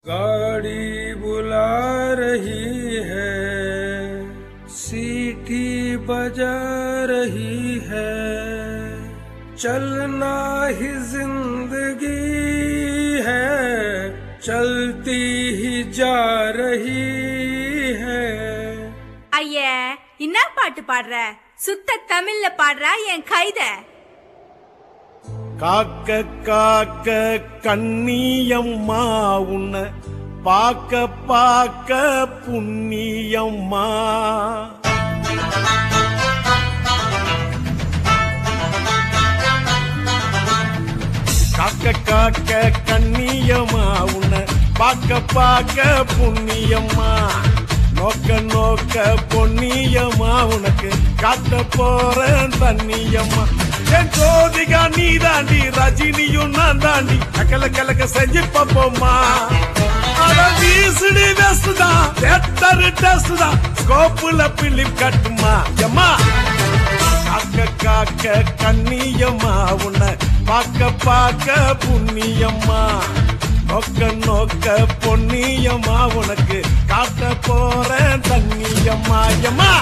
गाड़ी बुला रही है सीटी बजा रही है चलना ही जिंदगी है चलती ही जा रही है ஐய என்ன பாட்டு பாடுற சுத்த தமிழ்ல பாடுற என் கைத காக்க காக்க கண்ணியம்மா உன்னை பாக்க பாக்க புண்ணியம்மா காக்க காக்க கண்ணியம்மா உன்னை பாக்க பாக்க புண்ணியம்மா நோக்க நோக்க பொன்னியம்மா உனக்கு காட்ட போறேன் தண்ணியம்மா என் ஜோதிகா நீ தாண்டி ரஜினியும் நான் தாண்டி கலக்க கலக்க செஞ்சு பார்ப்போம்மா அட வீசுடி வெஸ்ட் தான் தேட்டர் டெஸ்ட் தான் ஸ்கோப்புல பிலிப் கட்டுமா எம்மா காக்க காக்க கண்ணியம்மா உன்னை பார்க்க பார்க்க புண்ணியம்மா நோக்க நோக்க பொன்னியம்மா உனக்கு காட்ட போறேன் தண்ணியம்மா எம்மா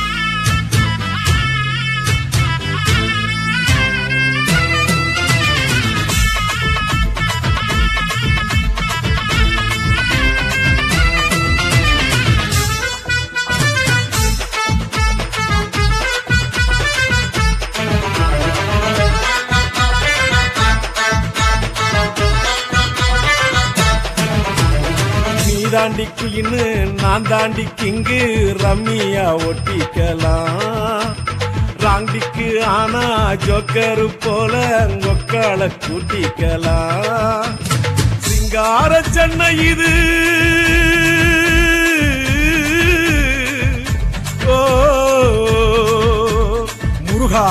நீ தாண்டி குயின்னு நான் தாண்டி கிங்கு ரம்மியா ஒட்டிக்கலாம் ராண்டிக்கு ஆனா ஜோக்கரு போல ஒக்கால கூட்டிக்கலாம் சிங்கார சென்னை இது ஓ முருகா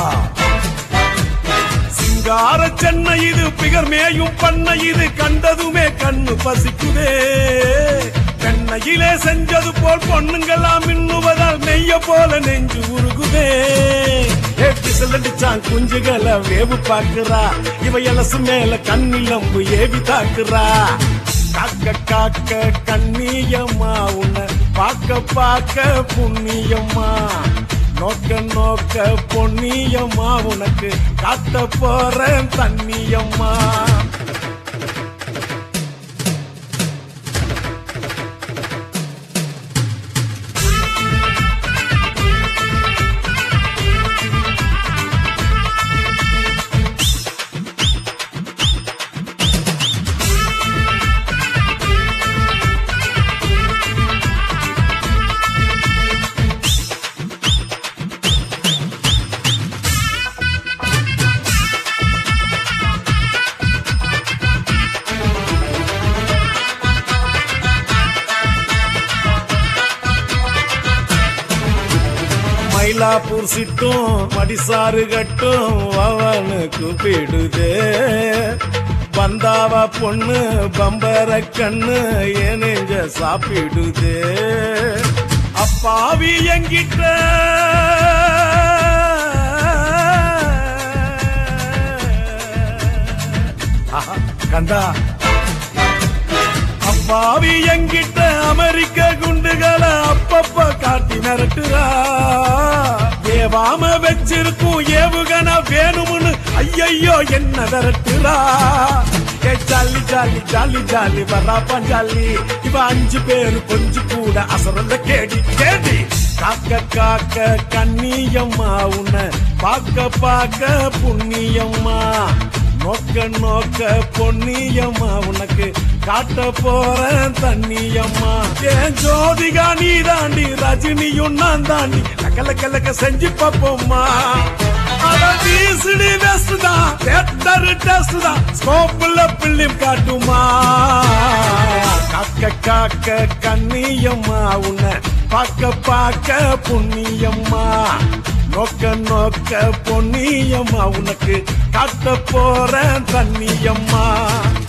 சிங்கார சென்னை இது பிகர் மேயும் பண்ண இது கண்டதுமே கண்ணு பசிக்குதே பெண்ணையிலே செஞ்சது போல் பொண்ணுங்கெல்லாம் மின்னுவதால் நெய்ய போல நெஞ்சு உருகுதே பிசலடிச்சான் குஞ்சுகளை வேவு பாக்குறா இவ எலசு மேல கண்ணில் நம்பு ஏவி தாக்குறா காக்க காக்க கண்ணியம்மா உன்னை பார்க்க பார்க்க புண்ணியம்மா நோக்க நோக்க பொன்னியம்மா உனக்கு காட்ட போறேன் தண்ணியம்மா மயிலாப்பூர் சிட்டும் மடிசாறு கட்டும் அவனு கூப்பிடுதே வந்தாவா பொண்ணு பம்பர கண்ணு ஏனெஞ்ச சாப்பிடுதே அப்பாவி எங்கிட்ட ஆஹா, கண்டா அப்பாவி எங்கிட்ட அமெரிக்க குண்டுகளை அப்பப்ப காட்டி மிரட்டுறா ஏவாம வச்சிருக்கும் ஏவுகண வேணும்னு ஐயையோ என்ன விரட்டுறா ஏ ஜாலி ஜாலி ஜாலி ஜாலி வர்றா பஞ்சாலி இவ அஞ்சு பேரு கொஞ்சம் கூட அசரந்த கேடி கேடி காக்க காக்க கண்ணியம்மா உன்னை பார்க்க பார்க்க புண்ணியம்மா நோக்க நோக்க பொன்னியம்மா உனக்கு காட்ட போறேன் தண்ணியம்மா ஏன் ஜோதிகா நீ தாண்டி ரஜினியும் நான் தாண்டி லக்க லக்க செஞ்சு பார்ப்போம்மா அட வீசுடி வெஸ்ட் தான் தேட்டர் டெஸ்ட் தான் ஸ்கோப்ல பிள்ளையும் காட்டுமா காக்க காக்க கண்ணியம்மா உன்னை பார்க்க பார்க்க புண்ணியம்மா நோக்க நோக்க பொன்னியம்மா உனக்கு காட்ட போறேன் தண்ணியம்மா